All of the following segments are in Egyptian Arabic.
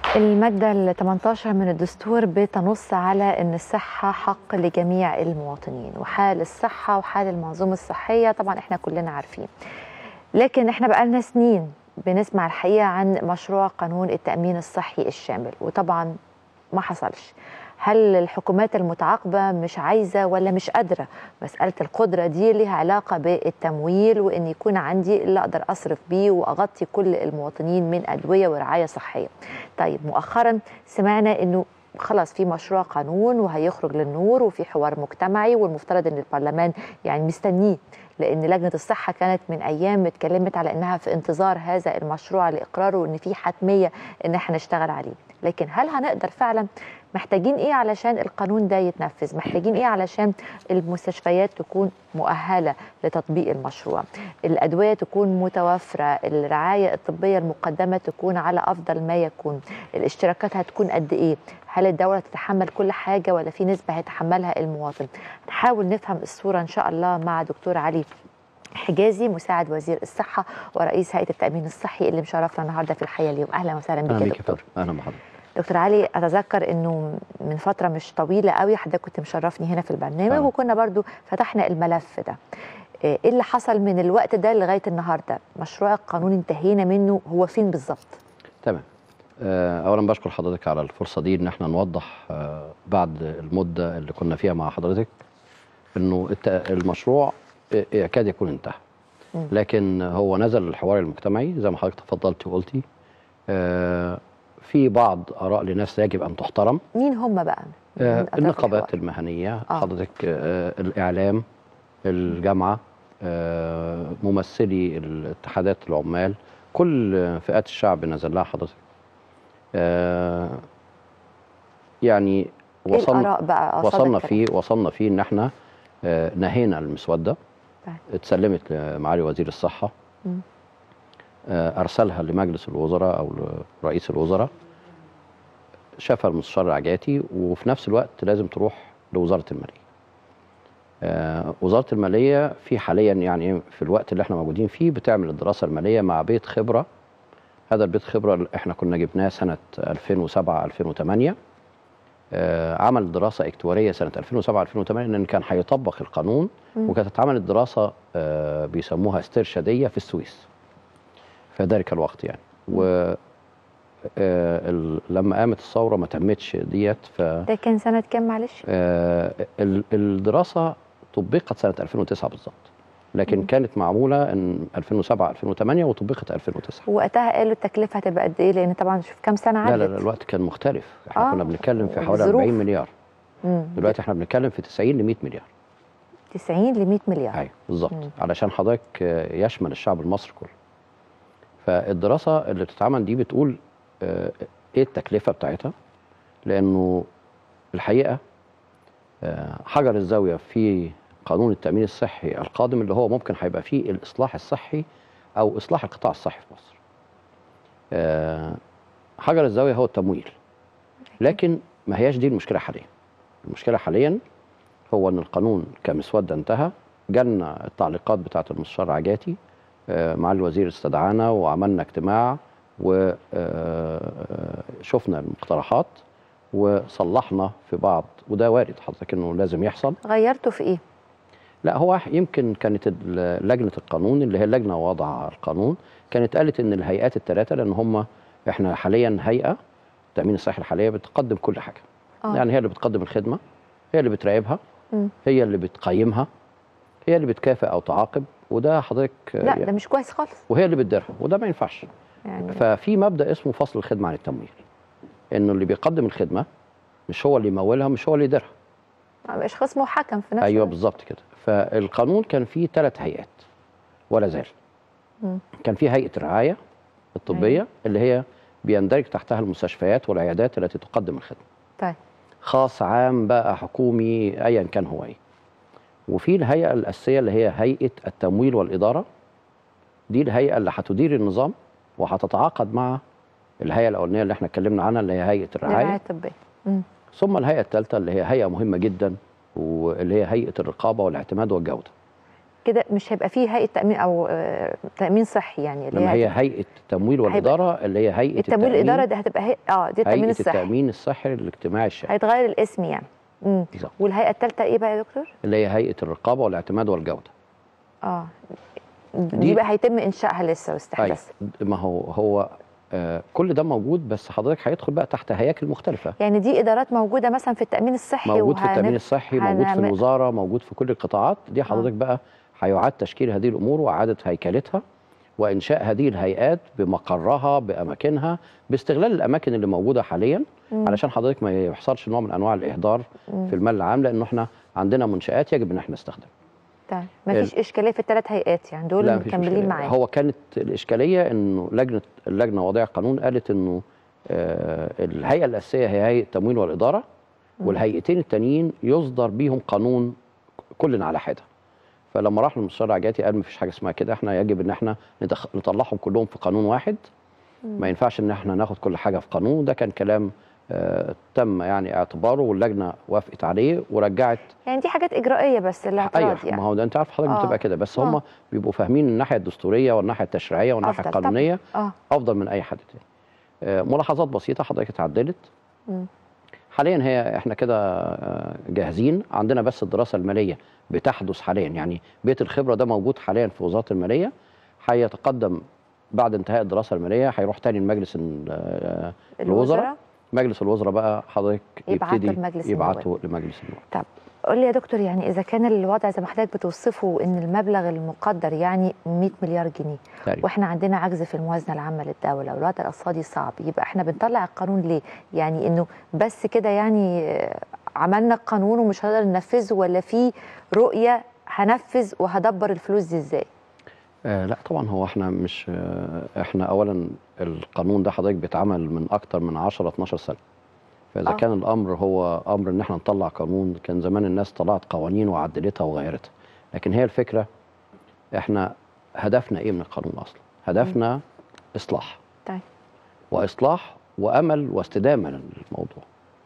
المادة ال 18 من الدستور بتنص على أن الصحة حق لجميع المواطنين وحال الصحة وحال المنظومة الصحية طبعا احنا كلنا عارفين لكن احنا بقالنا سنين بنسمع الحقيقة عن مشروع قانون التأمين الصحي الشامل وطبعا ما حصلش هل الحكومات المتعاقبة مش عايزة ولا مش قادرة مسألة القدرة دي لها علاقة بالتمويل وإن يكون عندي اللي أقدر أصرف بيه وأغطي كل المواطنين من أدوية ورعاية صحية طيب مؤخرا سمعنا أنه خلاص في مشروع قانون وهيخرج للنور وفي حوار مجتمعي والمفترض ان البرلمان يعني مستنيه لان لجنه الصحه كانت من ايام اتكلمت على انها في انتظار هذا المشروع لاقراره وان في حتميه ان احنا نشتغل عليه لكن هل هنقدر فعلا محتاجين ايه علشان القانون ده يتنفذ محتاجين ايه علشان المستشفيات تكون مؤهله لتطبيق المشروع الادويه تكون متوفره الرعايه الطبيه المقدمه تكون على افضل ما يكون الاشتراكات هتكون قد ايه هل الدوله تتحمل كل حاجه ولا في نسبه هيتحملها المواطن نحاول نفهم الصوره ان شاء الله مع دكتور علي حجازي مساعد وزير الصحه ورئيس هيئه التامين الصحي اللي مشرفنا النهارده في الحياه اليوم اهلا وسهلا بك يا دكتور اهلا بحضرتك دكتور علي اتذكر انه من فتره مش طويله قوي حضرتك كنت مشرفني هنا في البرنامج آه. وكنا برضو فتحنا الملف ده ايه اللي حصل من الوقت ده لغايه النهارده مشروع القانون انتهينا منه هو فين بالظبط تمام آه، اولا بشكر حضرتك على الفرصه دي ان احنا نوضح آه، بعد المده اللي كنا فيها مع حضرتك انه الت- المشروع ي- يكاد يكون انتهى مم. لكن هو نزل الحوار المجتمعي زي ما حضرتك تفضلتي وقلتي آه، في بعض اراء لناس يجب ان تحترم مين هم بقى من آه، أطراف النقابات الحوار؟ المهنيه آه. حضرتك آه، الاعلام الجامعه آه، ممثلي الاتحادات العمال كل فئات الشعب نزل لها حضرتك آه، يعني ايه وصلنا الاراء بقى قصاد وصلنا الكلام؟ فيه وصلنا فيه ان احنا آه، نهينا المسوده طيب. اتسلمت لمعالي وزير الصحه مم. آه، ارسلها لمجلس الوزراء او لرئيس الوزراء شافها المستشار العجاتي وفي نفس الوقت لازم تروح لوزاره الماليه. آه، وزاره الماليه في حاليا يعني في الوقت اللي احنا موجودين فيه بتعمل الدراسه الماليه مع بيت خبره هذا البيت خبره اللي احنا كنا جبناه سنه 2007 2008 آه، عمل دراسه اكتواريه سنه 2007 2008 لان كان هيطبق القانون مم. وكانت اتعملت دراسه آه، بيسموها استرشاديه في السويس في ذلك الوقت يعني و آه، ال- لما قامت الثوره ما تمتش ديت ف ده كان سنه كام معلش آه، ال- الدراسه طبقت سنه 2009 بالظبط لكن مم. كانت معموله ان 2007 2008 وطبقت 2009 وقتها قالوا التكلفه هتبقى قد ايه لان طبعا شوف كام سنه عدت لا لا لا الوقت كان مختلف احنا آه، كنا بنتكلم في حوالي والظروف. 40 مليار مم. دلوقتي احنا بنتكلم في 90 ل 100 مليار 90 ل 100 مليار ايوه بالظبط مم. علشان حضرتك آه، يشمل الشعب المصري كله فالدراسه اللي بتتعمل دي بتقول آه، ايه التكلفه بتاعتها لانه الحقيقه آه، حجر الزاويه في قانون التامين الصحي القادم اللي هو ممكن هيبقى فيه الاصلاح الصحي او اصلاح القطاع الصحي في مصر آه، حجر الزاويه هو التمويل لكن ما هياش دي المشكله حاليا المشكله حاليا هو ان القانون كمسوده انتهى جالنا التعليقات بتاعه المستشار عجاتي آه، معالي الوزير استدعانا وعملنا اجتماع وشفنا المقترحات وصلحنا في بعض وده وارد حضرتك انه لازم يحصل غيرتوا في ايه لا هو يمكن كانت ال- لجنه القانون اللي هي اللجنه وضع القانون كانت قالت ان الهيئات الثلاثه لان هم احنا حاليا هيئه التامين الصحي الحاليه بتقدم كل حاجه آه. يعني هي اللي بتقدم الخدمه هي اللي بتراقبها مم. هي اللي بتقيمها هي اللي بتكافئ او تعاقب وده حضرتك لا ده مش كويس خالص وهي اللي بتديرها وده ما ينفعش يعني ففي مبدا اسمه فصل الخدمه عن التمويل انه اللي بيقدم الخدمه مش هو اللي يمولها مش هو اللي يديرها ما بقاش خصم وحكم في نفس ايوه الوقت. بالظبط كده فالقانون كان فيه ثلاث هيئات ولا زال مم. كان فيه هيئه الرعايه الطبيه أيوة. اللي هي بيندرج تحتها المستشفيات والعيادات التي تقدم الخدمه طيب خاص عام بقى حكومي ايا كان هو ايه وفي الهيئه الاساسيه اللي هي هيئه التمويل والاداره دي الهيئه اللي هتدير النظام وهتتعاقد مع الهيئه الاولانيه اللي احنا اتكلمنا عنها اللي هي هيئه الرعايه الرعايه الطبيه مم. ثم الهيئه الثالثه اللي هي هيئه مهمه جدا واللي هي هيئه الرقابه والاعتماد والجوده كده مش هيبقى فيه هيئه تامين او آه، تامين صحي يعني اللي لما هي هيئه التمويل والاداره اللي هي هيئه التمويل الاداره دي هتبقى هي... اه دي التامين هيئه الصحي التامين الصحي الاجتماعي الشامل هيتغير الاسم يعني امم بالظبط. والهيئه الثالثه ايه بقى يا دكتور؟ اللي هي هيئه الرقابه والاعتماد والجوده اه دي, دي- بقى هيتم انشائها لسه واستحداثها ما هو هو آه كل ده موجود بس حضرتك هيدخل بقى تحت هياكل مختلفه يعني دي ادارات موجوده مثلا في التامين الصحي موجود في وهن- التامين الصحي موجود في هنعمل- الوزاره موجود في كل القطاعات دي حضرتك بقى هيعاد تشكيل هذه الامور واعاده هيكلتها وانشاء هذه الهيئات بمقرها باماكنها باستغلال الاماكن اللي موجوده حاليا مم. علشان حضرتك ما يحصلش نوع من انواع الاهدار مم. في المال العام لانه احنا عندنا منشات يجب ان احنا نستخدمها طيب مفيش اشكاليه في الثلاث هيئات يعني دول لا مفيش مكملين مشكلة. معانا هو كانت الاشكاليه انه لجنه اللجنه وضع قانون قالت انه آه الهيئه الاساسيه هي هيئه التمويل والاداره والهيئتين التانيين يصدر بيهم قانون كل على حده فلما راح للمستشار عجاتي قال مفيش حاجه اسمها كده احنا يجب ان احنا ندخ... نطلعهم كلهم في قانون واحد ما ينفعش ان احنا ناخد كل حاجه في قانون ده كان كلام آه تم يعني اعتباره واللجنه وافقت عليه ورجعت يعني دي حاجات اجرائيه بس الاعتراض ايوه يعني ما هو ده انت عارف حضرتك آه. بتبقى كده بس آه. هم بيبقوا فاهمين الناحيه الدستوريه والناحيه التشريعيه والناحيه أفضل طبعاً. القانونيه اه افضل من اي حد تاني آه، ملاحظات بسيطه حضرتك اتعدلت مم. حاليا هي احنا كده آه، جاهزين عندنا بس الدراسه الماليه بتحدث حاليا يعني بيت الخبره ده موجود حاليا في وزاره الماليه هيتقدم بعد انتهاء الدراسه الماليه هيروح تاني لمجلس ال- آه، الوزراء مجلس الوزراء بقى حضرتك يبعته يبتدي لمجلس يبعته لمجلس النواب طب قول لي يا دكتور يعني اذا كان الوضع زي ما حضرتك بتوصفه ان المبلغ المقدر يعني 100 مليار جنيه تقريبا واحنا عندنا عجز في الموازنه العامه للدوله والوضع الاقتصادي صعب يبقى احنا بنطلع القانون ليه؟ يعني انه بس كده يعني آه، عملنا القانون ومش هنقدر ننفذه ولا في رؤيه هنفذ وهدبر الفلوس دي ازاي؟ آه لا طبعا هو احنا مش آه احنا اولا القانون ده حضرتك بيتعمل من اكتر من 10 12 سنه فاذا آه. آه. كان الامر هو امر ان احنا نطلع قانون كان زمان الناس طلعت قوانين وعدلتها وغيرتها لكن هي الفكره احنا هدفنا ايه من القانون اصلا هدفنا اصلاح طيب واصلاح وامل واستدامه للموضوع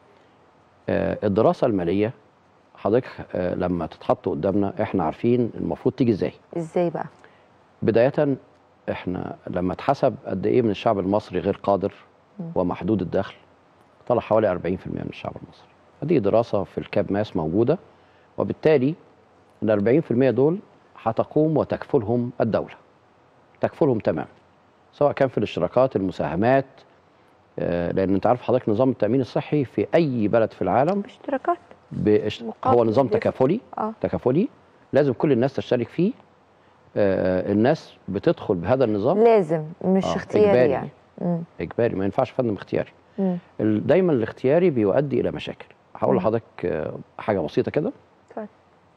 آه الدراسه الماليه حضرتك آه لما تتحط قدامنا احنا عارفين المفروض تيجي ازاي ازاي بقى؟ بداية احنا لما اتحسب قد ايه من الشعب المصري غير قادر مم. ومحدود الدخل طلع حوالي 40% من الشعب المصري هذه دراسة في الكاب ماس موجودة وبالتالي ال 40% دول هتقوم وتكفلهم الدولة تكفلهم تمام سواء كان في الاشتراكات المساهمات آه، لان انت عارف حضرتك نظام التامين الصحي في اي بلد في العالم اشتراكات بإش... مقابل هو نظام بيدفع. تكافلي اه تكافلي لازم كل الناس تشترك فيه آه الناس بتدخل بهذا النظام لازم مش آه، اختياري إجباري. يعني مم. اجباري ما ينفعش فندم اختياري مم. ال- دايما الاختياري بيؤدي الى مشاكل هقول مم. لحضرتك آه، حاجه بسيطه كده اتفضل.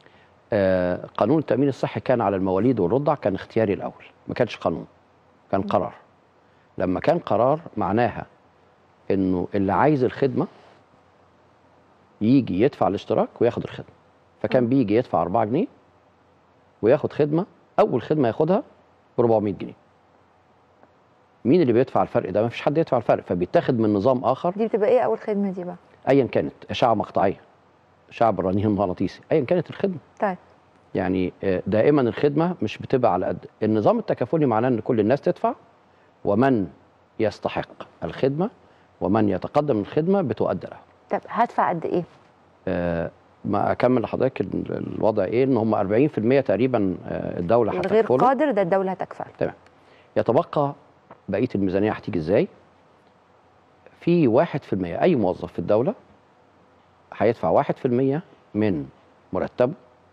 آه قانون التامين الصحي كان على المواليد والرضع كان اختياري الاول ما كانش قانون كان قرار لما كان قرار معناها انه اللي عايز الخدمه يجي يدفع الاشتراك وياخد الخدمه فكان مم. بيجي يدفع 4 جنيه وياخد خدمه اول خدمه ياخدها ب 400 جنيه مين اللي بيدفع الفرق ده ما فيش حد يدفع الفرق فبيتاخد من نظام اخر دي بتبقى ايه اول خدمه دي بقى؟ ايا كانت اشعه مقطعيه اشعه بالرنين المغناطيسي ايا كانت الخدمه طيب يعني آه، دائما الخدمه مش بتبقى على قد النظام التكافلي معناه ان كل الناس تدفع ومن يستحق الخدمه ومن يتقدم الخدمه بتؤدى له طب هدفع قد ايه؟ آه، ما اكمل لحضرتك ال- الوضع ايه ان هم 40% تقريبا آه، الدوله الغير هتكفله قادر ده الدوله هتكفل يتبقى بقيه الميزانيه هتيجي ازاي في 1% اي موظف في الدوله هيدفع 1% من مرتبه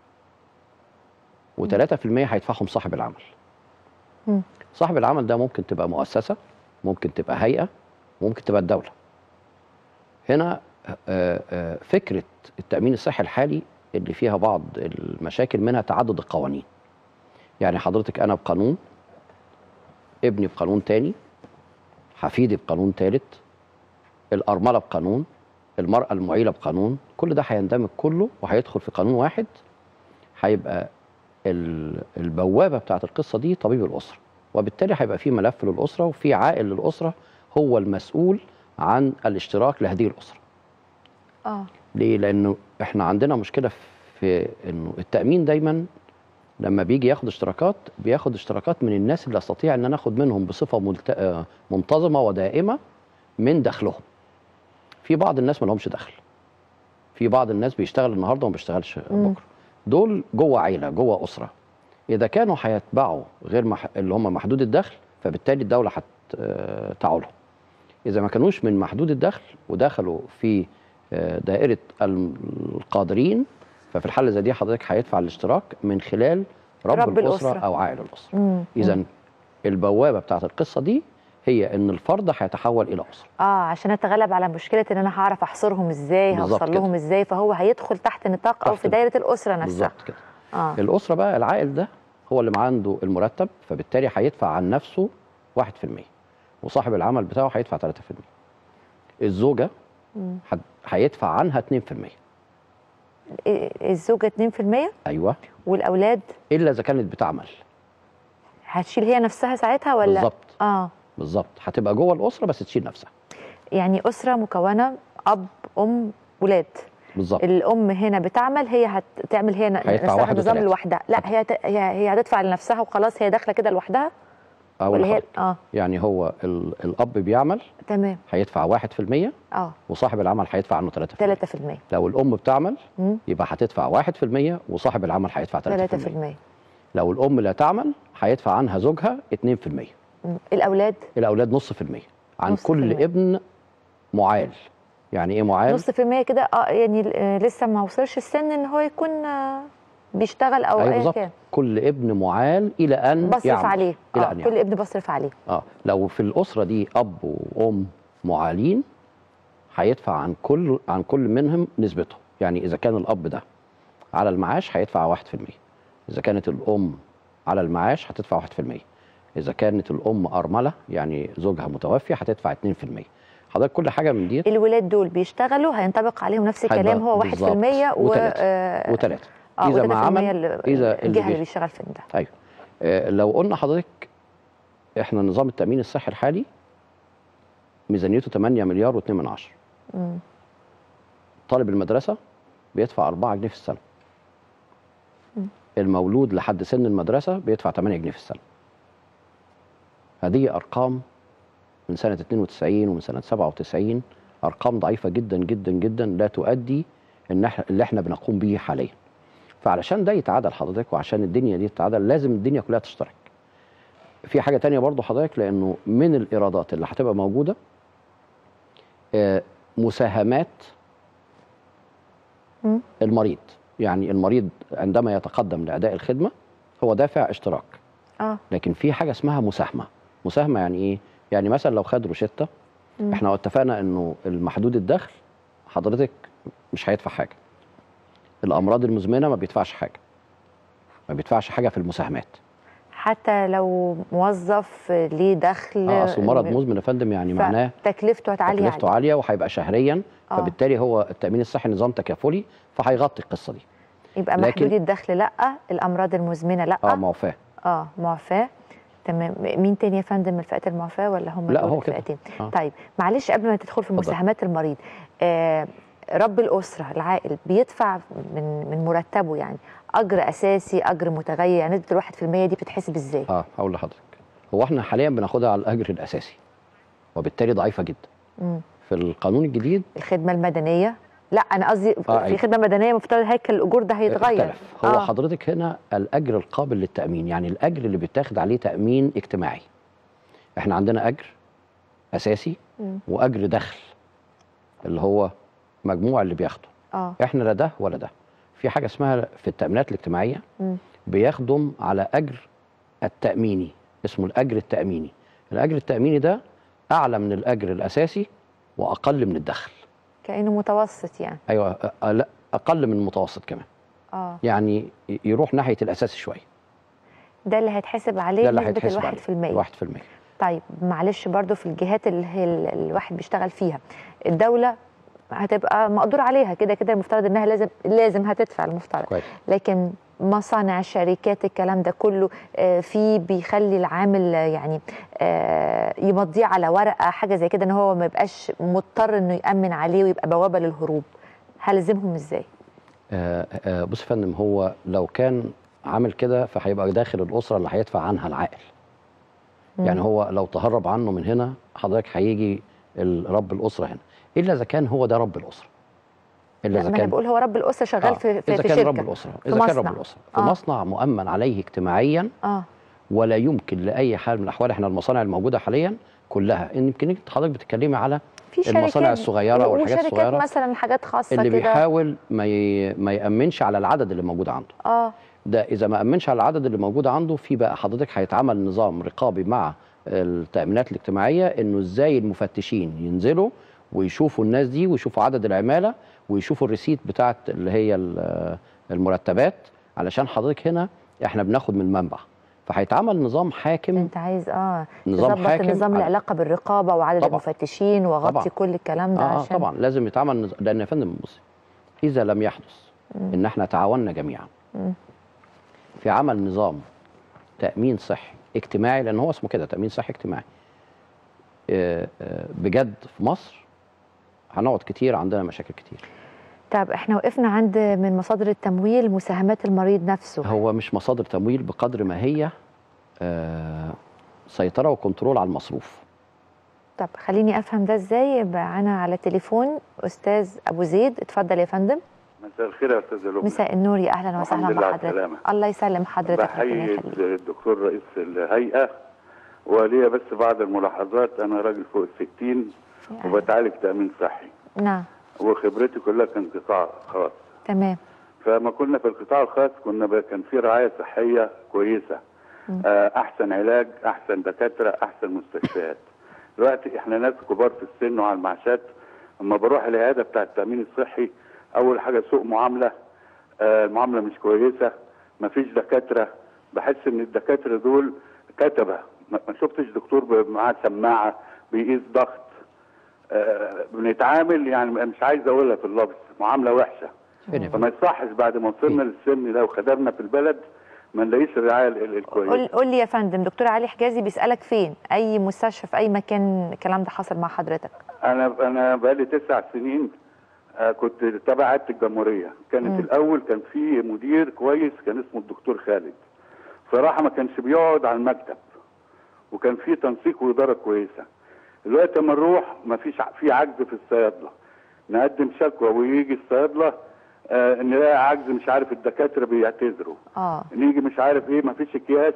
و3% هيدفعهم صاحب العمل مم. صاحب العمل ده ممكن تبقى مؤسسه ممكن تبقى هيئه ممكن تبقى الدوله هنا آه، آه، فكره التامين الصحي الحالي اللي فيها بعض المشاكل منها تعدد القوانين يعني حضرتك انا بقانون ابني بقانون تاني حفيدي بقانون تالت الأرملة بقانون المرأة المعيلة بقانون كل ده هيندمج كله وهيدخل في قانون واحد هيبقى ال- البوابة بتاعت القصة دي طبيب الأسرة وبالتالي هيبقى في ملف للأسرة وفي عائل للأسرة هو المسؤول عن الاشتراك لهذه الأسرة اه ليه؟ لأنه احنا عندنا مشكلة في إنه التأمين دايما لما بيجي ياخد اشتراكات بياخد اشتراكات من الناس اللي استطيع ان انا اخد منهم بصفه ملت... آه، منتظمه ودائمه من دخلهم في بعض الناس ما لهمش دخل في بعض الناس بيشتغل النهارده وما بيشتغلش مم. بكره دول جوه عيله جوه اسره اذا كانوا هيتبعوا غير مح... اللي هم محدود الدخل فبالتالي الدوله هتعولهم اذا ما كانوش من محدود الدخل ودخلوا في آه، دائره القادرين ففي الحاله زي دي حضرتك هيدفع الاشتراك من خلال رب, رب الاسره الأسرة. او عائل الاسره مم. اذا البوابه بتاعت القصه دي هي ان الفرد هيتحول الى اسره اه عشان اتغلب على مشكله ان انا هعرف احصرهم ازاي بالظبط هوصل كده. لهم ازاي فهو هيدخل تحت نطاق او تحت في دايره الاسره نفسها بالظبط كده اه الاسره بقى العائل ده هو اللي معاه عنده المرتب فبالتالي هيدفع عن نفسه 1% وصاحب العمل بتاعه هيدفع 3% الزوجه مم. هت- هيدفع عنها 2% إيه، الزوجه 2% ايوه والاولاد الا اذا كانت بتعمل هتشيل هي نفسها ساعتها ولا بالظبط اه بالظبط هتبقى جوه الاسره بس تشيل نفسها يعني اسره مكونه اب ام ولاد بالظبط الام هنا بتعمل هي هتعمل هي ن- هيدفع نفسها واحد نظام وتلاتة. لوحدها لا هي ت- هي هي هتدفع لنفسها وخلاص هي داخله كده لوحدها اقول ولا هي لحضرتك اه يعني هو ال- الاب بيعمل تمام هيدفع 1% اه وصاحب العمل هيدفع عنه 3% 3% لو الام بتعمل مم. يبقى هتدفع 1% وصاحب العمل هيدفع 3% 3% لو الام لا تعمل هيدفع عنها زوجها 2% مم. الاولاد الاولاد نص في المية عن نص في كل المية. ابن معال يعني ايه معال نص في المية كده اه يعني آه، لسه ما وصلش السن ان هو يكون آه، بيشتغل او ايوه ايا بالظبط كان كل ابن معال الى ان بصرف يعمل. عليه الى اه ان كل يعمل. ابن بصرف عليه اه لو في الاسره دي اب وام معالين هيدفع عن كل عن كل منهم نسبته يعني اذا كان الاب ده على المعاش هيدفع 1% اذا كانت الام على المعاش هتدفع 1% اذا كانت الام ارمله يعني زوجها متوفي هتدفع 2% حضرتك كل حاجه من دي الولاد دول بيشتغلوا هينطبق عليهم نفس هيبقى الكلام هو 1% بالظبط. و وتلاتة. آه، وثلاثه اه اذا وتلاتة ما في المية عمل ال- إذا اللي الجهه اللي بي- بيشتغل في ده ايوه آه، لو قلنا حضرتك احنا نظام التامين الصحي الحالي ميزانيته 8 مليار و2 من عشرة مم. طالب المدرسه بيدفع 4 جنيه في السنه مم. المولود لحد سن المدرسه بيدفع 8 جنيه في السنه هذه ارقام من سنه 92 ومن سنه 97 ارقام ضعيفه جدا جدا جدا لا تؤدي ان احنا اللي احنا بنقوم به حاليا فعلشان ده يتعادل حضرتك وعشان الدنيا دي تتعادل لازم الدنيا كلها تشترك في حاجه تانية برضو حضرتك لانه من الايرادات اللي هتبقى موجوده آه، مساهمات مم. المريض يعني المريض عندما يتقدم لاداء الخدمه هو دافع اشتراك اه لكن في حاجه اسمها مساهمه مساهمه يعني ايه يعني مثلا لو خد روشته مم. احنا اتفقنا انه المحدود الدخل حضرتك مش هيدفع حاجه الامراض المزمنه ما بيدفعش حاجه ما بيدفعش حاجه في المساهمات حتى لو موظف ليه دخل اه اصل مرض مزمن يا فندم يعني معناه تكلفته هتعلي تكلفته عليه عاليه وهيبقى شهريا آه. فبالتالي هو التامين الصحي نظام تكافلي فهيغطي القصه دي يبقى لكن- محدود الدخل لا الامراض المزمنه لا اه معفاه اه معفاه تمام مين تاني يا فندم من الفئات المعفاه ولا هم لا، دول هو كده. الفئتين آه. طيب معلش قبل ما تدخل في اتفضل. مساهمات المريض آه رب الاسره العائل بيدفع من من مرتبه يعني اجر اساسي اجر متغير يعني نسبه الواحد في المية دي بتتحسب ازاي؟ اه هقول لحضرتك هو احنا حاليا بناخدها على الاجر الاساسي وبالتالي ضعيفه جدا مم. في القانون الجديد الخدمه المدنيه لا انا قصدي آه، في أيوة. خدمه مدنيه مفترض هيكل الاجور ده هيتغير اختلف هو آه. حضرتك هنا الاجر القابل للتامين يعني الاجر اللي بيتاخد عليه تامين اجتماعي احنا عندنا اجر اساسي مم. واجر دخل اللي هو مجموع اللي بياخده اه احنا لا ده ولا ده في حاجه اسمها في التامينات الاجتماعيه مم. بيخدم على اجر التاميني اسمه الاجر التاميني الاجر التاميني ده اعلى من الاجر الاساسي واقل من الدخل كانه متوسط يعني ايوه أ- أ- لا اقل من المتوسط كمان اه يعني ي- يروح ناحيه الاساسي شويه ده اللي هيتحسب عليه ده اللي نسبه هيتحسب الواحد عليه في المية الواحد في المية طيب معلش برضو في الجهات اللي هي ال- الواحد بيشتغل فيها الدولة هتبقى مقدور عليها كده كده المفترض انها لازم لازم هتدفع المفترض كويس لكن مصانع شركات الكلام ده كله آه، في بيخلي العامل آه، يعني آه، يمضيه على ورقه حاجه زي كده ان هو ما يبقاش مضطر انه يامن عليه ويبقى بوابه للهروب هلزمهم ازاي؟ آه آه بص يا فندم هو لو كان عامل كده فهيبقى داخل الاسره اللي هيدفع عنها العائل مم. يعني هو لو تهرب عنه من هنا حضرتك هيجي ال- رب الاسره هنا الا اذا كان هو ده رب الاسره الا لا اذا ما انا كان بقول هو رب الاسره شغال آه، في في, اذا في كان شركه رب الاسره في اذا كان مصنع. رب الاسره في آه. مصنع مؤمن عليه اجتماعيا اه ولا يمكن لاي حال من الاحوال احنا المصانع الموجوده حاليا كلها ان يمكن انت حضرتك بتتكلمي على في شركات المصانع الصغيرة والحاجات وشركات الصغيرة مثلا حاجات خاصه اللي كده بيحاول ما ي... ما يامنش على العدد اللي موجود عنده اه ده اذا ما امنش على العدد اللي موجود عنده في بقى حضرتك هيتعمل نظام رقابي مع التامينات الاجتماعيه انه ازاي المفتشين ينزلوا ويشوفوا الناس دي ويشوفوا عدد العماله ويشوفوا الريسيت بتاعت اللي هي ال- المرتبات علشان حضرتك هنا احنا بناخد من المنبع فهيتعمل نظام حاكم انت عايز اه نظام تظبط حاكم النظام على- العلاقه بالرقابه وعدد طبعا. المفتشين واغطي طبعا. كل الكلام ده اه آه، عشان طبعا لازم يتعمل نظام لان يا فندم بصي اذا لم يحدث ان احنا تعاوننا جميعا مم. في عمل نظام تامين صحي اجتماعي لان هو اسمه كده تامين صحي اجتماعي آه، آه، بجد في مصر هنقعد كتير عندنا مشاكل كتير طب احنا وقفنا عند من مصادر التمويل مساهمات المريض نفسه هو مش مصادر تمويل بقدر ما هي آه، سيطره وكنترول على المصروف طب خليني افهم ده ازاي يبقى انا على تليفون استاذ ابو زيد اتفضل يا فندم مساء الخير يا استاذ لبنى مساء النور يا اهلا وسهلا الحمد لله على بحضرتك السلامة. الله يسلم حضرتك ربنا بحيي يخليك. الدكتور رئيس الهيئه وليا بس بعض الملاحظات انا راجل فوق الستين يعني. وبتعالج تامين صحي نعم وخبرتي كلها كان قطاع خاص تمام فما كنا في القطاع الخاص كنا ب- كان في رعايه صحيه كويسه مم. آه، احسن علاج احسن دكاتره احسن مستشفيات دلوقتي احنا ناس كبار في السن وعلى المعاشات اما بروح العياده بتاع التامين الصحي اول حاجه سوء معامله آه، المعامله مش كويسه مفيش دكاتره بحس ان الدكاتره دول كتبه ما ما شفتش دكتور ب- معاه سماعه بيقيس ضغط آه، بنتعامل يعني مش عايز اقولها في اللفظ معامله وحشه فين يا فندم؟ فما يصحش بعد ما وصلنا للسن ده وخدمنا في البلد ما نلاقيش الرعايه ال- ال- قول الكويسه قول لي يا فندم دكتور علي حجازي بيسالك فين اي مستشفى في اي مكان الكلام ده حصل مع حضرتك انا انا بقالي تسع سنين آه، كنت تبع عياده الجمهوريه كانت مم. الاول كان في مدير كويس كان اسمه الدكتور خالد صراحه ما كانش بيقعد على المكتب وكان في تنسيق واداره كويسه دلوقتي اما نروح ما فيش ع- في عجز في الصيادله نقدم شكوى ويجي الصيادله آه نلاقي عجز مش عارف الدكاتره بيعتذروا اه نيجي مش عارف ايه مفيش اكياس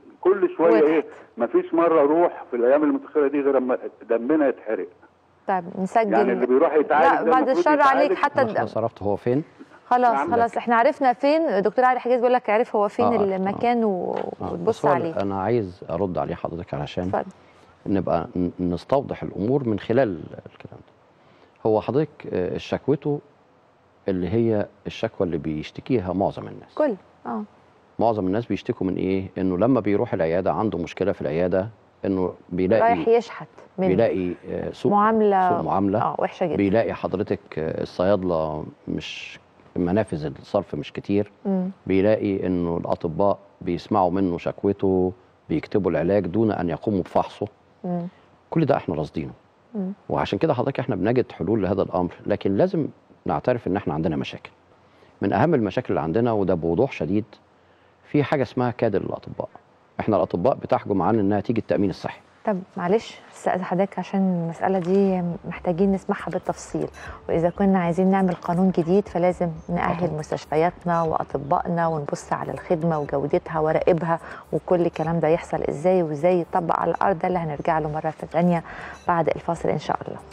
كل شويه وضحت. ايه مفيش مره اروح في الايام المتاخره دي غير اما دمنا يتحرق طيب نسجل يعني اللي بيروح يتعالج لا ده بعد المفروض الشر عليك يتعالج. حتى خلاص عرفت هو فين خلاص نعم. خلاص احنا عرفنا فين دكتور علي حجاز بيقول لك عرف هو فين آه، عرفت، آه. المكان و- آه، وتبص بس هو عليه انا عايز ارد عليه حضرتك علشان اتفضل نبقى ن- نستوضح الامور من خلال الكلام ده هو حضرتك آه، شكوته اللي هي الشكوى اللي بيشتكيها معظم الناس كل اه معظم الناس بيشتكوا من ايه انه لما بيروح العياده عنده مشكله في العياده انه بيلاقي رايح يشحت من بيلاقي آه، سوء معامله سوء معامله اه وحشه جدا بيلاقي حضرتك آه، الصيادله مش منافذ الصرف مش كتير مم. بيلاقي انه الاطباء بيسمعوا منه شكوته بيكتبوا العلاج دون ان يقوموا بفحصه مم. كل ده احنا راصدينه مم. وعشان كده حضرتك احنا بنجد حلول لهذا الامر لكن لازم نعترف ان احنا عندنا مشاكل من اهم المشاكل اللي عندنا وده بوضوح شديد في حاجه اسمها كادر الاطباء احنا الاطباء بتحجم عن انها تيجي التامين الصحي طب معلش استاذ حضرتك عشان المسألة دي محتاجين نسمعها بالتفصيل وإذا كنا عايزين نعمل قانون جديد فلازم نأهل مستشفياتنا وأطبائنا ونبص على الخدمة وجودتها وراقبها وكل الكلام ده يحصل إزاي وإزاي يطبق على الأرض ده اللي هنرجع له مرة ثانية بعد الفاصل إن شاء الله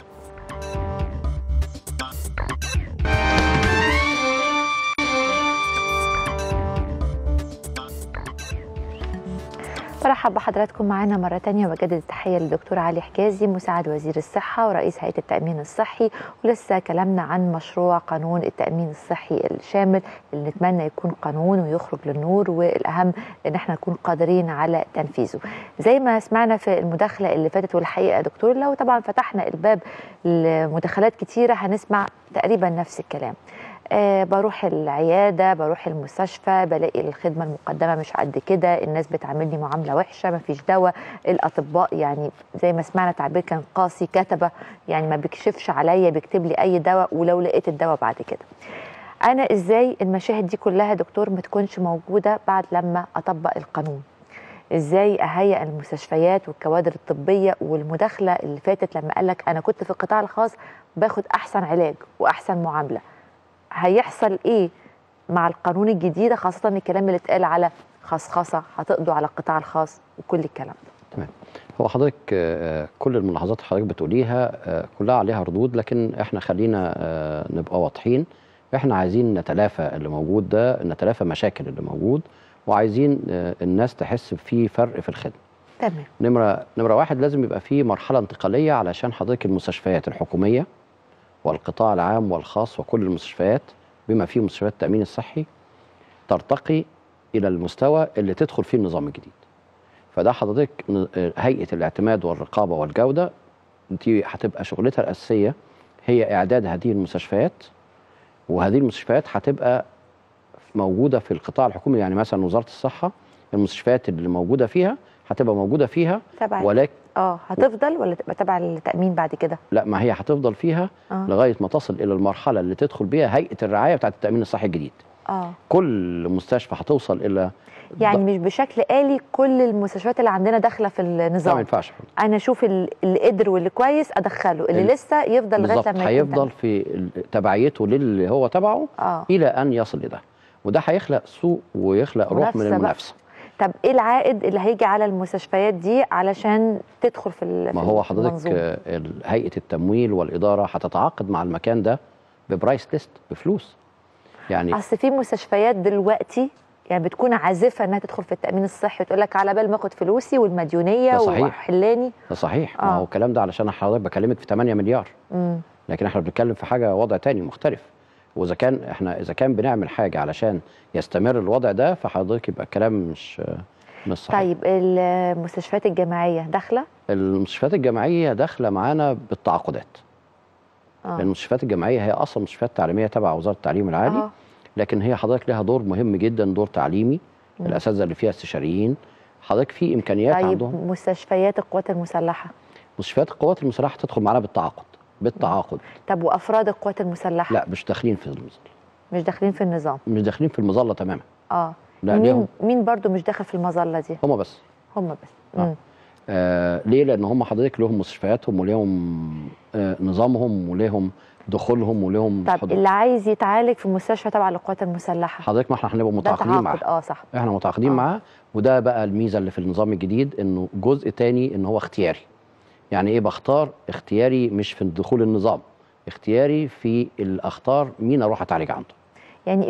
برحب بحضراتكم معانا مرة تانية وبجدد التحية للدكتور علي حجازي مساعد وزير الصحة ورئيس هيئة التأمين الصحي ولسه كلامنا عن مشروع قانون التأمين الصحي الشامل اللي نتمنى يكون قانون ويخرج للنور والأهم إن احنا نكون قادرين على تنفيذه زي ما سمعنا في المداخلة اللي فاتت والحقيقة يا دكتور لو طبعا فتحنا الباب لمداخلات كتيرة هنسمع تقريبا نفس الكلام آه بروح العياده بروح المستشفى بلاقي الخدمه المقدمه مش قد كده الناس بتعاملني معامله وحشه مفيش دواء الاطباء يعني زي ما سمعنا تعبير كان قاسي كتبه يعني ما بيكشفش عليا بيكتب لي اي دواء ولو لقيت الدواء بعد كده انا ازاي المشاهد دي كلها يا دكتور ما تكونش موجوده بعد لما اطبق القانون ازاي اهيئ المستشفيات والكوادر الطبيه والمداخله اللي فاتت لما قال لك انا كنت في القطاع الخاص باخد احسن علاج واحسن معامله هيحصل ايه مع القانون الجديد خاصه الكلام اللي اتقال على خصخصه هتقضوا على القطاع الخاص وكل الكلام ده تمام هو حضرتك آه، كل الملاحظات اللي حضرتك بتقوليها آه، كلها عليها ردود لكن احنا خلينا آه، نبقى واضحين احنا عايزين نتلافى اللي موجود ده نتلافى مشاكل اللي موجود وعايزين آه، الناس تحس في فرق في الخدمه تمام نمرة نمرة واحد لازم يبقى في مرحلة انتقالية علشان حضرتك المستشفيات الحكومية والقطاع العام والخاص وكل المستشفيات بما فيه مستشفيات التأمين الصحي ترتقي إلى المستوى اللي تدخل فيه النظام الجديد فده حضرتك ن- هيئة الاعتماد والرقابة والجودة دي هتبقى شغلتها الأساسية هي إعداد هذه المستشفيات وهذه المستشفيات هتبقى موجودة في القطاع الحكومي يعني مثلا وزارة الصحة المستشفيات اللي موجودة فيها هتبقى موجودة فيها تبع ولكن اه هتفضل ولا تبقى تبع التامين بعد كده لا ما هي هتفضل فيها اه لغايه ما تصل الى المرحله اللي تدخل بيها هيئه الرعايه بتاعه التامين الصحي الجديد اه كل مستشفى هتوصل الى يعني ض- مش بشكل آلي كل المستشفيات اللي عندنا داخله في لا ما النظام ينفعش انا اشوف ال- اللي قدر واللي كويس ادخله اللي ال- لسه يفضل لغايه بالظبط لما يكون هيفضل في ال- تبعيته للي هو تبعه تمام. اه الى ان يصل لده وده هيخلق سوق ويخلق روح منافسة من بقى. المنافسه طب ايه العائد اللي هيجي على المستشفيات دي علشان تدخل في ال- ما في هو حضرتك المنظومة؟ آه، ال- هيئه التمويل والاداره هتتعاقد مع المكان ده ببرايس ليست بفلوس يعني اصل في مستشفيات دلوقتي يعني بتكون عازفه انها تدخل في التامين الصحي وتقول لك على بال ما اخد فلوسي والمديونيه ده صحيح. وحلاني ده صحيح ما آه. هو الكلام ده علشان حضرتك بكلمك في 8 مليار امم لكن احنا بنتكلم في حاجه وضع تاني مختلف واذا كان احنا اذا كان بنعمل حاجه علشان يستمر الوضع ده فحضرتك يبقى الكلام مش مش صحيح طيب المستشفيات الجامعيه داخله المستشفيات الجامعيه داخله معانا بالتعاقدات اه لان المستشفيات الجامعيه هي اصلا مستشفيات تعليميه تبع وزاره التعليم العالي آه. لكن هي حضرتك لها دور مهم جدا دور تعليمي مم. الاساتذه اللي فيها استشاريين حضرتك في امكانيات طيب عندهم مستشفيات القوات المسلحه مستشفيات القوات المسلحه تدخل معانا بالتعاقد بالتعاقد طب وافراد القوات المسلحه لا مش داخلين في المظله مش داخلين في النظام مش داخلين في المظله تماما اه لا مين ليهم مين برضو مش داخل في المظله دي هم بس هم بس آه. مم. آه ليه؟ لأن هم حضرتك لهم مستشفياتهم ولهم آه نظامهم ولهم دخولهم ولهم طب حضور. اللي عايز يتعالج في مستشفى تبع القوات المسلحه حضرتك ما احنا هنبقى ده متعاقدين معاه تعاقد اه صح احنا متعاقدين آه. معاه وده بقى الميزه اللي في النظام الجديد انه جزء تاني ان هو اختياري يعني ايه بختار اختياري مش في دخول النظام اختياري في ال- اختار مين اروح اتعالج عنده يعني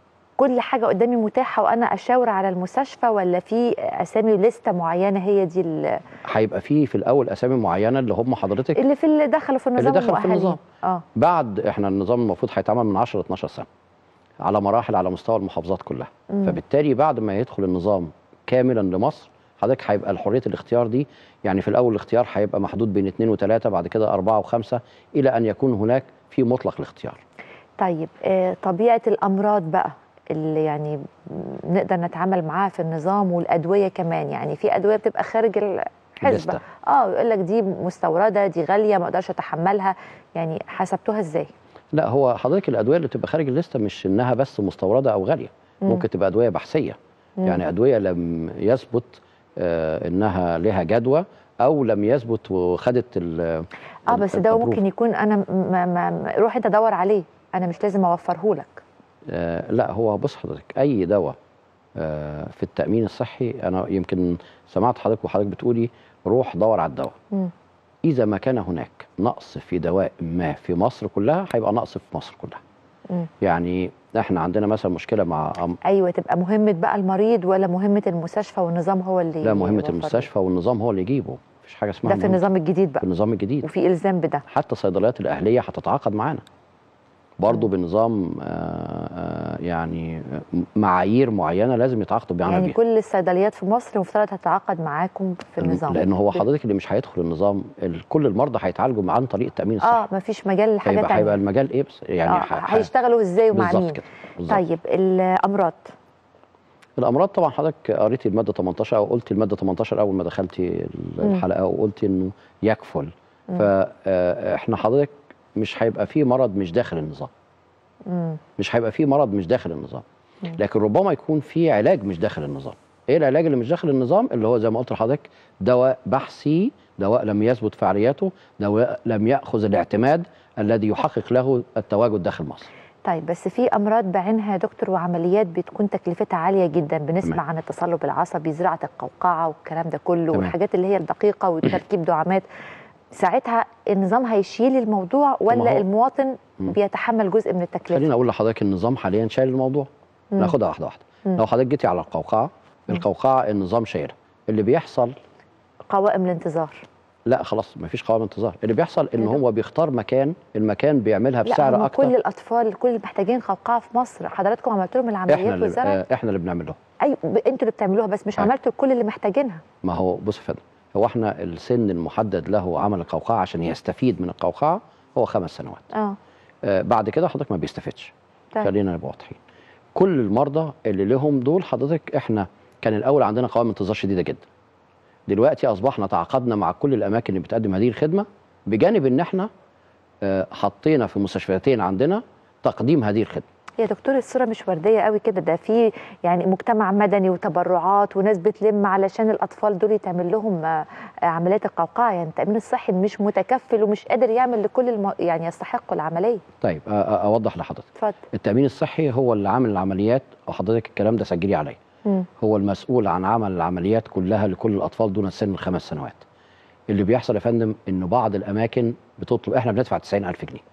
كل حاجه قدامي متاحه وانا اشاور على المستشفى ولا في اسامي لسته معينه هي دي ال- هيبقى فيه في الاول اسامي معينه اللي هم حضرتك اللي في اللي دخلوا في النظام دخلوا في ومؤهلين. النظام. اه بعد احنا النظام المفروض هيتعمل من 10 ل 12 سنه على مراحل على مستوى المحافظات كلها مم. فبالتالي بعد ما يدخل النظام كاملا لمصر حضرتك هيبقى حريه الاختيار دي يعني في الاول الاختيار هيبقى محدود بين اثنين وثلاثه بعد كده اربعه وخمسه الى ان يكون هناك في مطلق الاختيار طيب آه طبيعه الامراض بقى اللي يعني نقدر نتعامل معاها في النظام والادويه كمان يعني في ادويه بتبقى خارج الحسبه الليستة. اه يقول لك دي مستورده دي غاليه ما اقدرش اتحملها يعني حسبتوها ازاي لا هو حضرتك الادويه اللي تبقى خارج الليسته مش انها بس مستورده او غاليه مم. ممكن تبقى ادويه بحثيه مم. يعني ادويه لم يثبت آه انها لها جدوى او لم يثبت وخدت ال- اه بس ده الابروف. ممكن يكون انا ما ما ما- روح انت دور عليه انا مش لازم اوفره لك آه لا هو بص حضرتك اي دواء آه في التامين الصحي انا يمكن سمعت حضرتك وحضرتك بتقولي روح دور على الدواء مم. اذا ما كان هناك نقص في دواء ما في مصر كلها هيبقى نقص في مصر كلها مم. يعني احنا عندنا مثلا مشكله مع أم- ايوه تبقى مهمه بقى المريض ولا مهمه المستشفى والنظام هو اللي لا مهمه يوفر المستشفى والنظام هو اللي يجيبه مفيش حاجه اسمها ده في مهمة. النظام الجديد في بقى النظام الجديد وفي الزام بده حتى الصيدليات الاهليه هتتعاقد معانا برضه مم. بنظام آه، آه، يعني معايير معينه لازم يتعاقدوا معانا يعني بيها كل الصيدليات في مصر المفترض تتعاقد معاكم في النظام لان هو بال- حضرتك اللي مش هيدخل النظام ال- كل المرضى هيتعالجوا عن طريق التامين الصحي اه مفيش مجال لحاجه هيبقى هيبقى تانية المجال ايه بس يعني آه ح- ح- هيشتغلوا ازاي ومع بالظبط مين كده بالظبط طيب الامراض الامراض طبعا حضرتك قريتي الماده 18 او قلتي الماده 18 اول ما دخلتي ال- مم. الحلقه وقلتي انه يكفل مم. فاحنا حضرتك مش هيبقى فيه مرض مش داخل النظام مم. مش هيبقى فيه مرض مش داخل النظام مم. لكن ربما يكون فيه علاج مش داخل النظام ايه العلاج اللي مش داخل النظام اللي هو زي ما قلت لحضرتك دواء بحثي دواء لم يثبت فعاليته دواء لم ياخذ الاعتماد الذي يحقق له التواجد داخل مصر طيب بس في امراض بعينها يا دكتور وعمليات بتكون تكلفتها عاليه جدا بنسمع تمام. عن التصلب العصبي زراعه القوقعه والكلام ده كله تمام. والحاجات اللي هي الدقيقه وتركيب دعامات ساعتها النظام هيشيل الموضوع ما ولا هو- المواطن مم. بيتحمل جزء من التكلفه خليني اقول لحضرتك النظام حاليا شايل الموضوع مم. ناخدها واحده واحده مم. لو حضرتك جيتي على القوقعه مم. القوقعه النظام شايلها اللي بيحصل قوائم الانتظار لا خلاص مفيش قوام انتظار اللي بيحصل ان إيه ده؟ هو بيختار مكان المكان بيعملها لا بسعر هم اكتر كل الاطفال كل اللي محتاجين قوقعه في مصر حضراتكم عملتوا لهم احنا العمليات اللي والزرع آه، احنا اللي بنعمل لهم ايوه ب- انتوا اللي بتعملوها بس مش أيوة. عملتوا لكل اللي محتاجينها ما هو بص يا فندم هو احنا السن المحدد له عمل القوقعه عشان يستفيد من القوقعه هو خمس سنوات اه آه بعد كده حضرتك ما بيستفدش طيب. خلينا نبقى واضحين كل المرضى اللي لهم دول حضرتك احنا كان الاول عندنا قوائم انتظار شديده جدا دلوقتي اصبحنا تعاقدنا مع كل الاماكن اللي بتقدم هذه الخدمه بجانب ان احنا آه، حطينا في مستشفياتين عندنا تقديم هذه الخدمه يا دكتور الصورة مش وردية قوي كده ده في يعني مجتمع مدني وتبرعات وناس بتلم علشان الأطفال دول يتعمل لهم آه، آه، عمليات القوقعة يعني التأمين الصحي مش متكفل ومش قادر يعمل لكل الم... يعني يستحقوا العملية طيب آه، آه، اوضح لحضرتك اتفضل التامين الصحي هو اللي عامل العمليات وحضرتك الكلام ده سجلي عليا مم. هو المسؤول عن عمل العمليات كلها لكل الاطفال دون سن الخمس سنوات اللي بيحصل يا فندم انه بعض الاماكن بتطلب احنا بندفع 90000 جنيه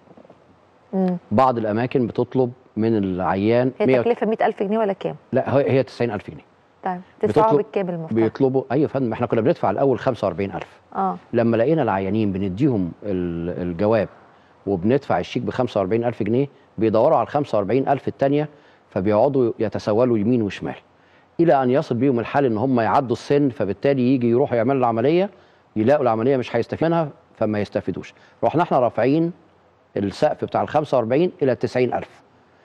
مم. بعض الاماكن بتطلب من العيان هي 100 تكلفة 100000 جنيه ولا كام؟ لا هي هي 90000 جنيه طيب تدفعوا بتطلب- بالكامل المفترض بيطلبوا ايوه يا فندم احنا كنا بندفع الاول 45000 اه لما لقينا العيانين بنديهم ال- الجواب وبندفع الشيك ب 45000 جنيه بيدوروا على ال 45000 الثانيه فبيقعدوا يتسولوا يمين وشمال الى ان يصل بيهم الحال ان هم يعدوا السن فبالتالي يجي يروحوا يعملوا العمليه يلاقوا العمليه مش هيستفيد منها فما يستفيدوش رحنا احنا رافعين السقف بتاع ال 45 الى 90000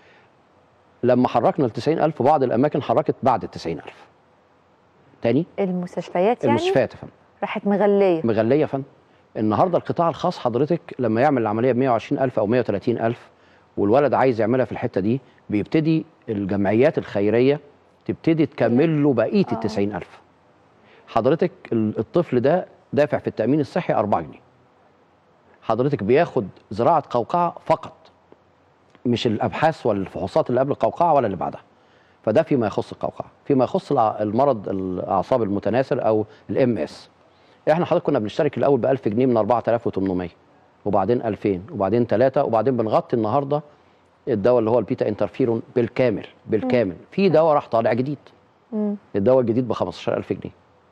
لما حركنا ال 90000 بعض الاماكن حركت بعد ال 90000 تاني المستشفيات يعني المستشفيات يا فندم راحت مغلية مغليه يا فندم النهارده القطاع الخاص حضرتك لما يعمل العمليه ب 120000 او 130000 والولد عايز يعملها في الحته دي بيبتدي الجمعيات الخيريه تبتدي تكمل له بقيه آه. ال 90000 حضرتك ال- الطفل ده دافع في التامين الصحي 4 جنيه حضرتك بياخد زراعه قوقعه فقط مش الابحاث والفحوصات اللي قبل القوقعه ولا اللي بعدها فده فيما يخص القوقعه فيما يخص الع- المرض الاعصاب المتناثر او الام اس احنا حضرتك كنا بنشترك الاول ب 1000 جنيه من 4800 وبعدين 2000 وبعدين 3 وبعدين بنغطي النهارده الدواء اللي هو البيتا انترفيرون بالكامل بالكامل في دواء راح طالع جديد مم. الدواء الجديد ب 15000 جنيه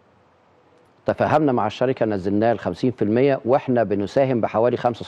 تفاهمنا مع الشركه نزلناه ل 50% واحنا بنساهم بحوالي 75%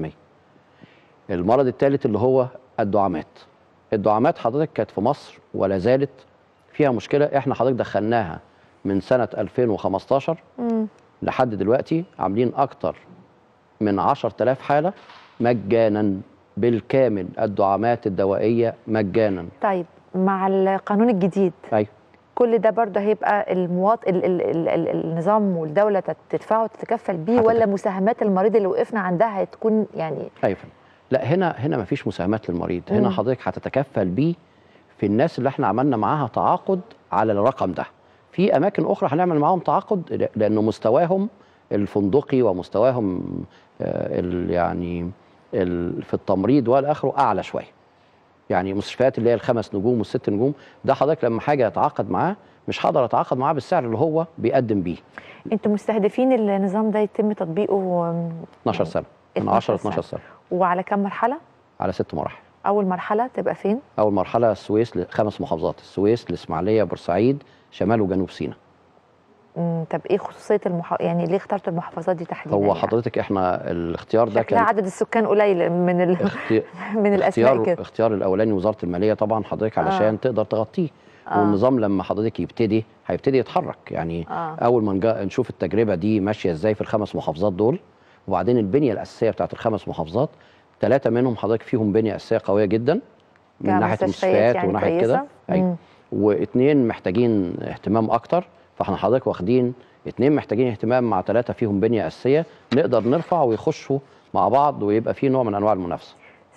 المرض الثالث اللي هو الدعامات الدعامات حضرتك كانت في مصر ولا زالت فيها مشكله احنا حضرتك دخلناها من سنه 2015 مم. لحد دلوقتي عاملين اكتر من 10000 حاله مجانا بالكامل الدعامات الدوائيه مجانا طيب مع القانون الجديد ايوه كل ده برضه هيبقى المواطن ال ال ال ال النظام والدوله تت- تدفعه وتتكفل بيه هتتكفل. ولا مساهمات المريض اللي وقفنا عندها هتكون يعني ايوه فندم. لا هنا هنا ما فيش مساهمات للمريض هنا مم. حضرتك هتتكفل بيه في الناس اللي احنا عملنا معاها تعاقد على الرقم ده في اماكن اخرى هنعمل معاهم تعاقد ل- لانه مستواهم الفندقي ومستواهم آه، ال- يعني ال- في التمريض والاخره اعلى شويه يعني مستشفيات اللي هي الخمس نجوم والست نجوم ده حضرتك لما حاجه اتعاقد معاه مش هقدر اتعاقد معاه بالسعر اللي هو بيقدم بيه انتوا مستهدفين النظام ده يتم تطبيقه 12 سنه من 12 10 ل 12 سنه وعلى كم مرحله على ست مراحل اول مرحله تبقى فين اول مرحله السويس ل- خمس محافظات السويس الاسماعيليه بورسعيد شمال وجنوب سيناء مم، طب ايه خصوصيه المح... يعني ليه اخترتوا المحافظات دي تحديدا هو يعني؟ حضرتك احنا الاختيار ده شكلها كان عدد السكان قليل من ال... اختي... من الاسماء اختيار كده اختيار الاولاني وزاره الماليه طبعا حضرتك علشان آه. تقدر تغطيه آه. والنظام لما حضرتك يبتدي هيبتدي يتحرك يعني آه. اول ما نجا- نشوف التجربه دي ماشيه ازاي في الخمس محافظات دول وبعدين البنيه الاساسيه بتاعت الخمس محافظات ثلاثه منهم حضرتك فيهم بنيه اساسيه قويه جدا من ناحيه كمستشفيات المستشفيات يعني وناحيه كويسة؟ كده ايوه مم. واثنين محتاجين اهتمام اكتر فاحنا حضرتك واخدين اثنين محتاجين اهتمام مع ثلاثه فيهم بنيه اساسيه نقدر نرفع ويخشوا مع بعض ويبقى في نوع من انواع المنافسه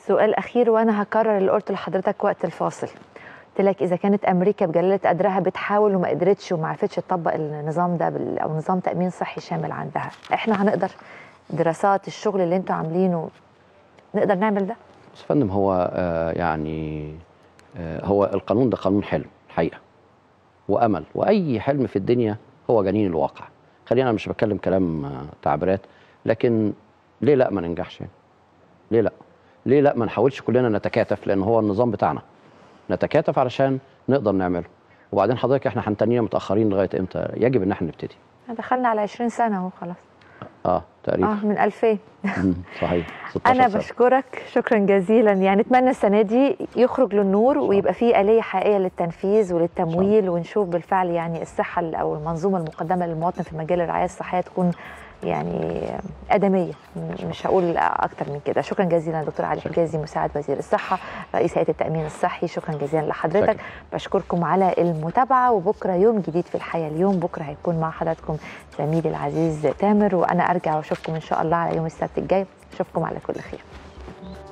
سؤال اخير وانا هكرر اللي قلته لحضرتك وقت الفاصل قلت لك اذا كانت امريكا بجلاله قدرها بتحاول وما قدرتش وما عرفتش تطبق النظام ده بال- او نظام تامين صحي شامل عندها احنا هنقدر دراسات الشغل اللي انتوا عاملينه نقدر نعمل ده بس يا فندم هو آه، يعني آه، هو القانون ده قانون حلم الحقيقه وامل واي حلم في الدنيا هو جنين الواقع خلينا أنا مش بتكلم كلام آه، تعبيرات لكن ليه لا ما ننجحش يعني؟ ليه لا ليه لا ما نحاولش كلنا نتكاتف لان هو النظام بتاعنا نتكاتف علشان نقدر نعمله وبعدين حضرتك احنا هنتنينا متاخرين لغايه امتى يجب ان احنا نبتدي دخلنا على 20 سنه اهو خلاص اه تقريبا اه من 2000 مم، صحيح 16 انا سنة. بشكرك شكرا جزيلا يعني اتمنى السنه دي يخرج للنور ويبقى فيه اليه حقيقيه للتنفيذ وللتمويل ونشوف بالفعل يعني الصحه ال- او المنظومه المقدمه للمواطن في مجال الرعايه الصحيه تكون يعني ادميه م- مش هقول اكتر من كده شكرا جزيلا دكتور علي شكرا. حجازي مساعد وزير الصحه رئيس هيئه التامين الصحي شكرا جزيلا لحضرتك شكرا. بشكركم على المتابعه وبكره يوم جديد في الحياه اليوم بكره هيكون مع حضراتكم زميلي العزيز تامر وانا ارجع واشوفكم ان شاء الله على يوم السبت الجاي اشوفكم على كل خير